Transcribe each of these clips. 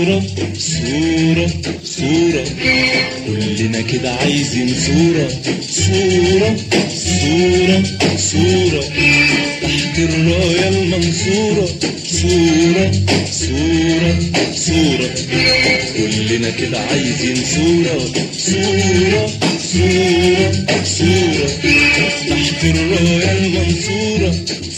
صورة صورة صورة كلنا كده عايزين صورة صورة صورة صورة تحت الراية المنصورة صورة صورة صورة كلنا كده عايزين صورة صورة صورة صورة تحت الراية المنصورة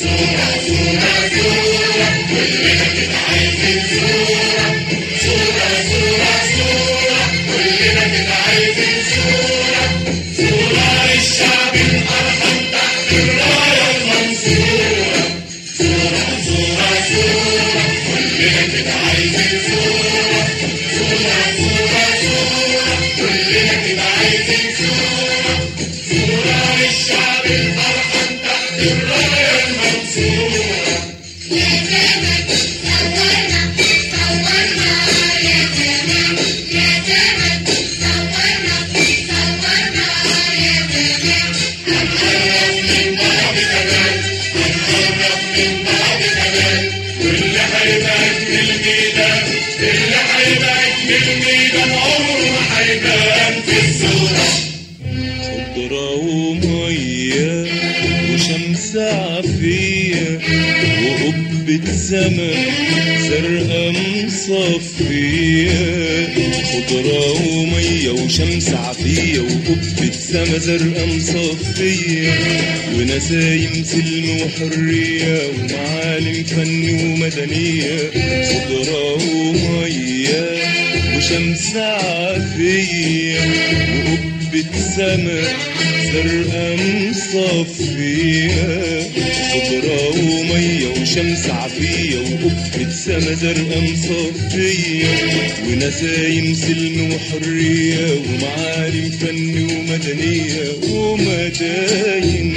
خضرة ومية وشمس عافية وقبة سما زرقاء مصفية خضرة ومية وشمس عافية وقبة سما زرقاء مصفية ونسايم سلم وحرية ومعالم فن ومدنية خضرة ومية وشمس عافية وقبة سما زرقاء مصفية خضرة ومية وشمس عافية وقبة سما زرقاء مصفية ونسايم سلم وحرية ومعالم فن ومدنية ومداين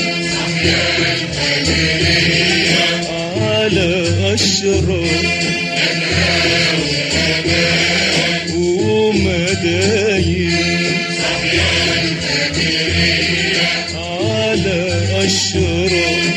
على أشرار ومداين على أشرار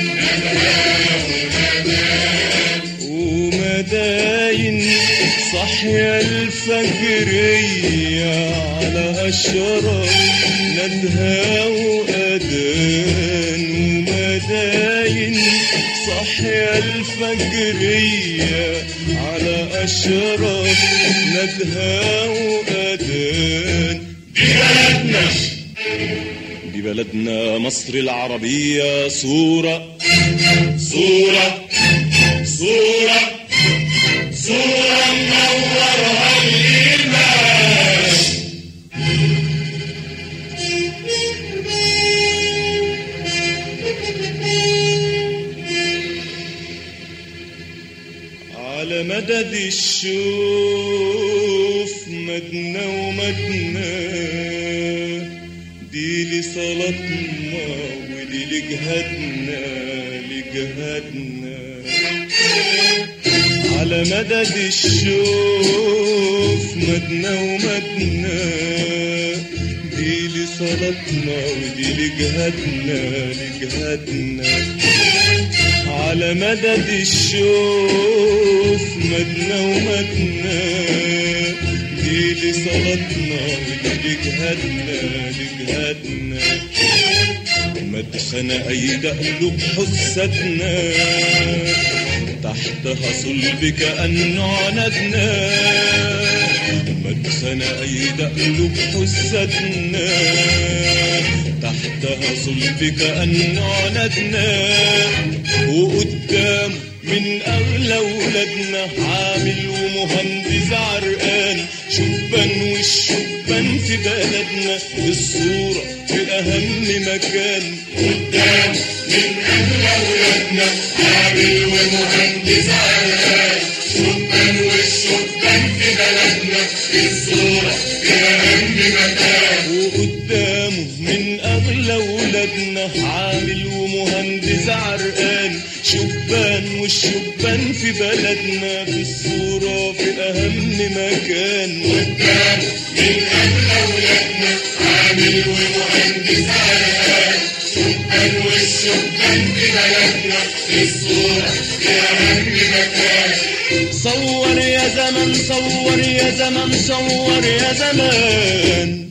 ومداين صحيا الفجرية على أشرار ندها وأذان ومداين صحيا الفجرية على أشرار ندها وأذان بلدنا دي بلدنا مصر العربية صورة صورة صورة صورة منورها الإيمان على مدد الشوف مدنا ومدنا دي لصلاتنا ودي لجهادنا لجهادنا على مدد الشوف مدنا ومدنا دي لصلاتنا ودي لجهادنا لجهادنا على مدد الشوف مدنا ومدنا دي لصلاتنا ودي لجهادنا لجهادنا مدخن أيد قلوب حسدنا تحتها صلب كأنه عنادنا مدخن أيد قلوب حسدنا تحتها صلب كأنه عنادنا وقدام من أغلى ولادنا عامل ومهندس عرقان شبان والشبان في بلدنا الصورة في أهم مكان قدام من أغلى ولادنا عامل ومهندس عرقان شبان والشبان في بلدنا الصورة في أهم مكان وقدامه من أغلى ولادنا عامل ومهندس عرقان شبان والشبان في بلدنا في الصورة في أهم مكان قدامه من أغلى ولادنا عامل ومهندس عرقان شبان والشبان في بلدنا في الصورة في أهم مكان صور يا زمن صور يا زمن صور يا زمان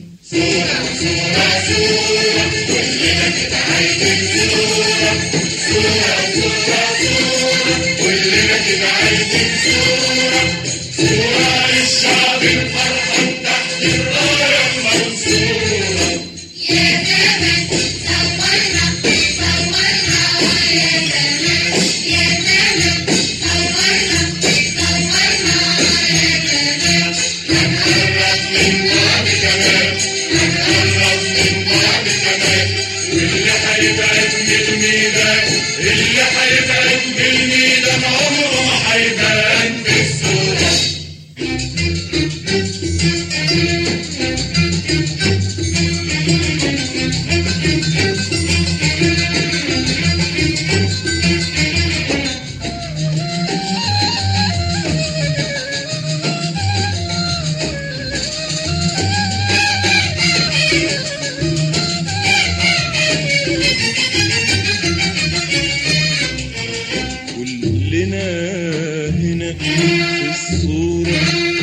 كلنا هنا في الصورة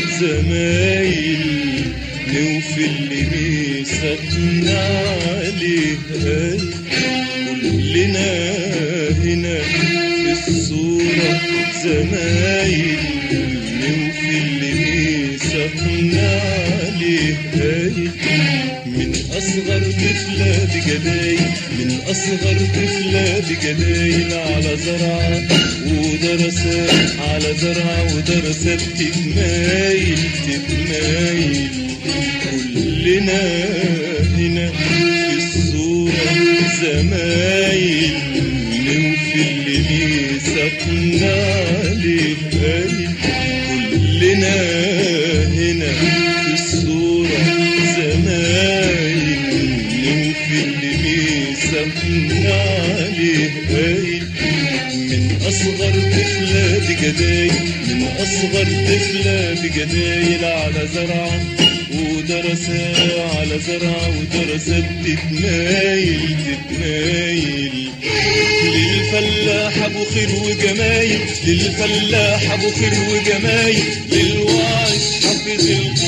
زمايل نوفي اللي ميثاقنا عليها كلنا هنا في الصورة زمايل نوفي اللي ميثاقنا عليها من أصغر طفلة بجلايل من أصغر طفلة بجلايل على زرعة ودرسات على زرعة ودرسات تتمايل تتمايل كلنا هنا في الصورة زمايل نوفي اللي ميثاقنا عليه كلنا هنا في الصورة زمايل نوفي اللي ميثاقنا عليه من أصغر طفلة بجدايل من أصغر طفلة بجدايل على زرعة ودرسة على زرعة ودرسة تتمايل تتمايل للفلاح ابو خير وجمايل للفلاح ابو خير وجمايل للواعي حافظ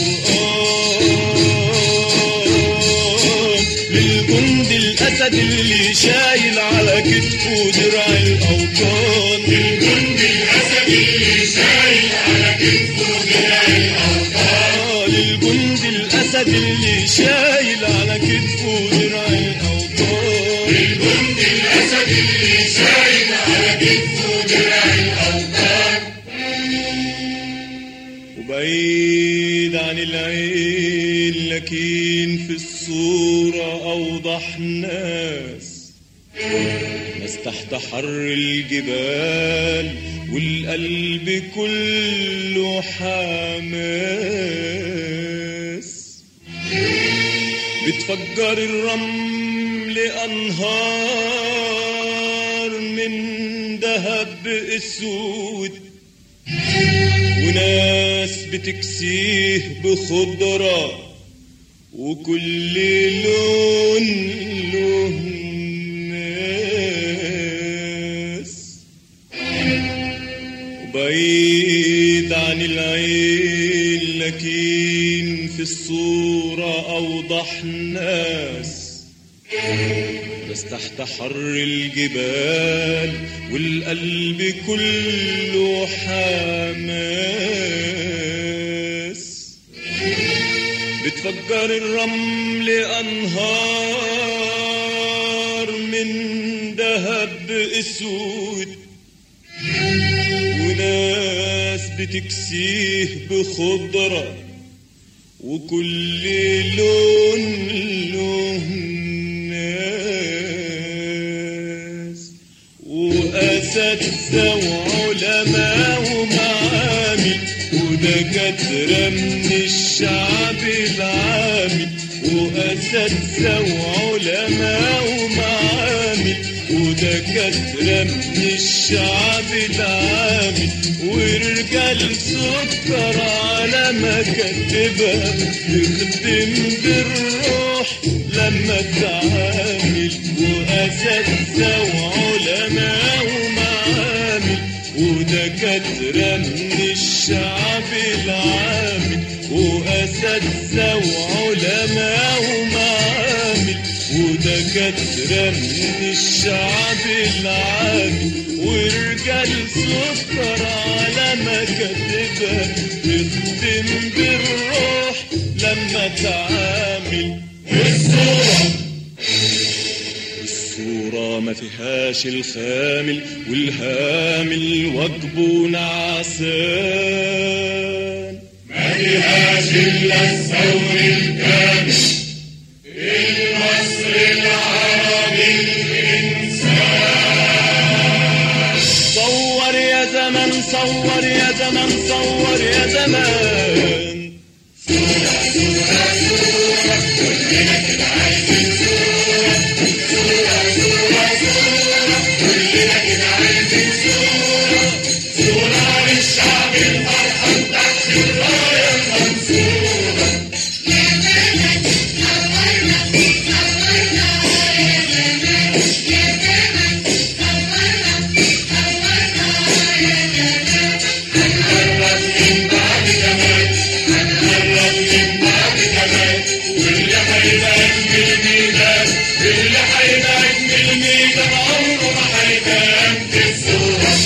القرآن للجند الاسد اللي شايل على كتفه درع الاوطان للجند الاسد اللي شايل على كتفه درع الاوطان للجند الاسد اللي شايل على كتفه درع الاوطان للجند الاسد اللي شايل على كتفه درع الاوطان وبعيد عن العين لكن في الصورة أوضح ناس ناس تحت حر الجبال والقلب كله حماس بتفجر الرمل أنهار من ذهب اسود وناس بتكسيه بخضرة وكل لون له ناس وبعيد عن العين لكن في الصورة أوضح ناس بس تحت حر الجبال والقلب كله حماس بتفجر الرمل أنهار من ذهب أسود وناس بتكسيه بخضرة وكل لون له ناس وأساتذة وعلماء ومعامل ودكاترة من الشعب العامل وأساتذة وعلماء ومعامل ودكاترة من الشعب العامل ورجال سكر على مكاتبها تخدم بالروح لما تعامل وأساتذة وعلماء ومعامل ودكاترة ودكاترة من الشعب العامل وأساتذة وعلماء ومعامل ودكاترة من الشعب العامل ورجال سكر على مكاتبها تخدم بالروح لما تعامل والصورة الصورة ما فيهاش الخامل والهامل وجبه نعسان ما فيهاش إلا الثور الكامل المصري العربي الإنسان صور يا زمن صور يا زمن صور يا زمان صورة للشعب الفرحة تحت الراية المنصورة هنقرب من بعد كمان هنقرب من بعد كمان واللي هيبعد من الميدان اللي هيبعد من الميدان عمره ما هيبان في الصورة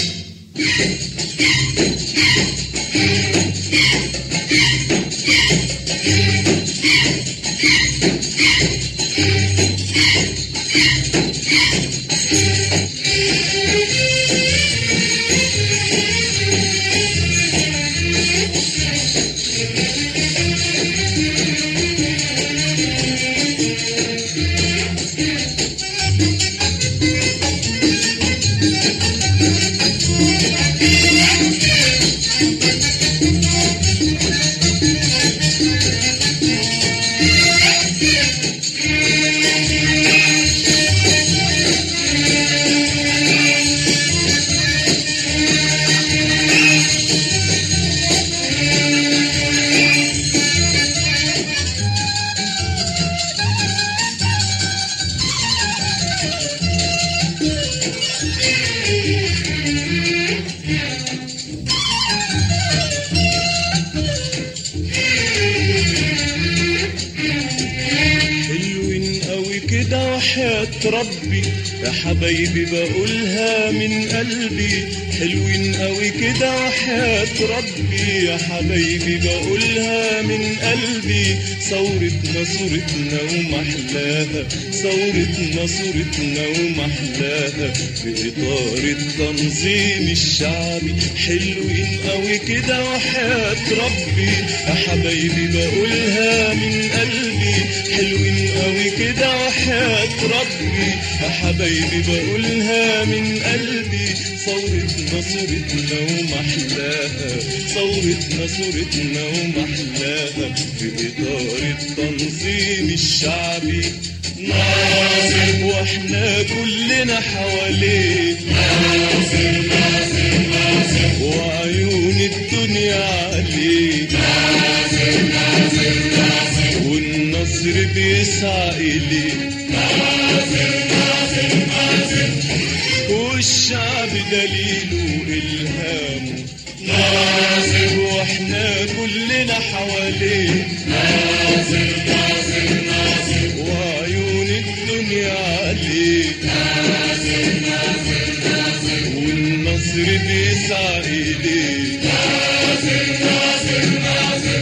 حلوين قوي كده وحياة ربي يا حبايبي بقولها من قلبي حلوين قوي كده وحياة ربي يا حبايبي بقولها من قلبي ثورتنا صورتنا ومحلاها ثورتنا صورتنا ومحلاها في إطار التنظيم الشعبي حلوين قوي كده وحياة ربي يا حبايبي بقولها من قلبي حلوين قوي كده وحياة ربي يا حبايبي بقولها من قلبي ثورتنا صورتنا ومحلاها ثورتنا صورتنا ومحلاها في إطار التنظيم الشعبي ناصر واحنا كلنا حواليه ناصر ناصر ناصر وعيون الدنيا عليه ناصر ناصر ناصر والنصر بيسعى إليه ناصر ناصر ناصر والشعب دليله إلهامه ناصر واحنا كلنا حواليه ناصر ناصر ناصر وعيون الدنيا عليه ناصر ناصر ناصر والنصر بيسعى إليه ناصر ناصر ناصر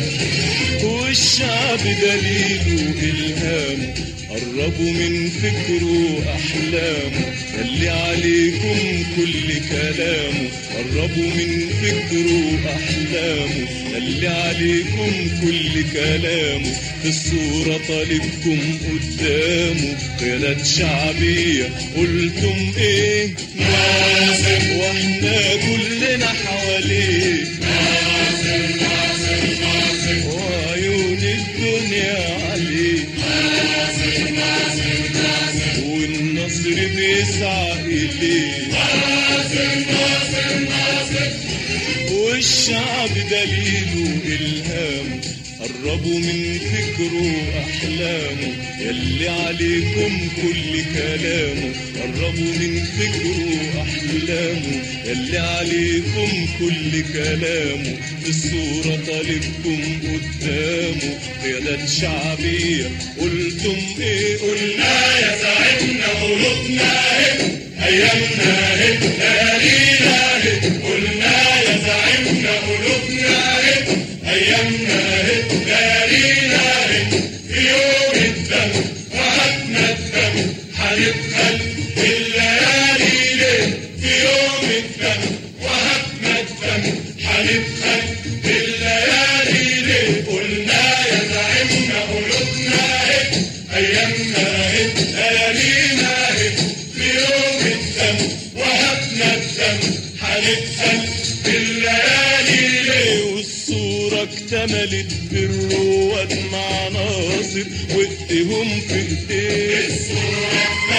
والشعب دليله إلهامه قربوا من فكره أحلامه اللي عليكم كل كلامه قربوا من فكره أحلامه اللي عليكم كل كلامه في الصورة طالبكم قدامه قيادات شعبية قلتم ايه ناصر واحنا كلنا حواليه ناصر ناصر ناصر وعيون الدنيا عليه ناصر ناصر ناصر والنصر بيسعى إليه ناصر ناصر ناصر والشعب دليله إلهام قربوا من فكره أحلامه يلي عليكم كل كلامه قربوا من فكره أحلامه يلي عليكم كل كلامه في الصورة طالبكم قدامه قيادات شعبية قلتم ايه قلنا يا زعيمنا قلوبنا اهي ايامنا اهي ليالينا اهي قلنا يا زعيمنا قلوبنا اهي ايامنا اهي ليالينا اهي في يوم الدم وهبنا الدم هنبخل الليالي ليه في يوم الدم وهبنا الدم هنبخل الليالي ليه قلنا يا زعيمنا قلوبنا اهي ايامنا اهي ليالينا اهي في يوم الدم وهبنا الدم هنبخل الليالي ليه والصورة اكتملت بالرواد مع ناصر وايديهم في ايديه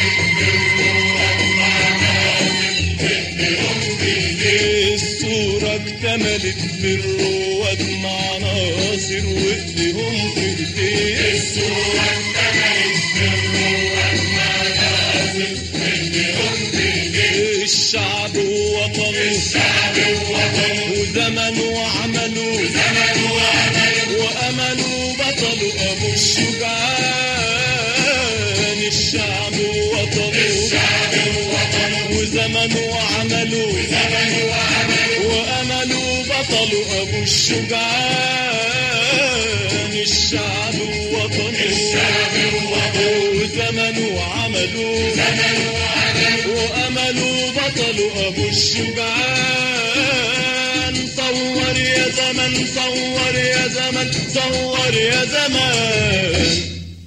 الصورة اكتملت بالرواد مع ناصر وايديهم في ايديه الصورة اكتملت بالروح مع ناصر ايديهم بايديه الشعب ووطنه الشعب ووطنه وزمن وعمله زمن وعمل وأمله بطل أبو الشجعان الشعب ووطنه الشعب ووطنه وزمن وعمله زمن وعمل وأمله بطل أبو الشجعان الشعب ووطنه الشعب ووطنه وزمن وعمله زمن وعمل وأمله بطل أبو الشجعان صور يا زمن صور يا زمن صور يا زمان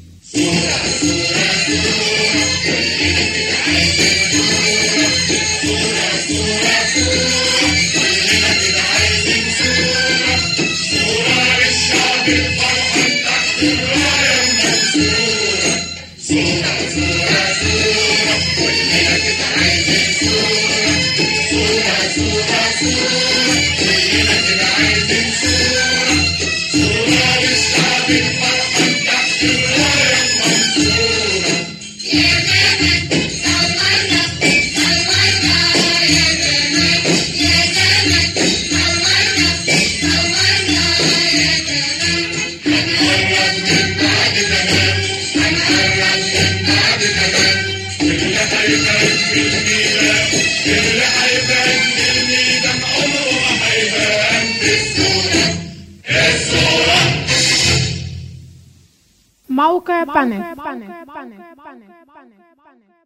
صورة للشعب الفرحان تحت الراية المنصورة صورة صورة صورة كلنا كده عايزين صورة صورة صورة صورة كلنا كده عايزين صورة صورة للشعب الفرحان تحت الراية المنصورة هنقرب من بعد زمان هنقرب من بعد زمان اللي هيبان بالميلاد اللي هيبان بالميلاد عمره ما هيبان بالصورة الصورة موقع بانل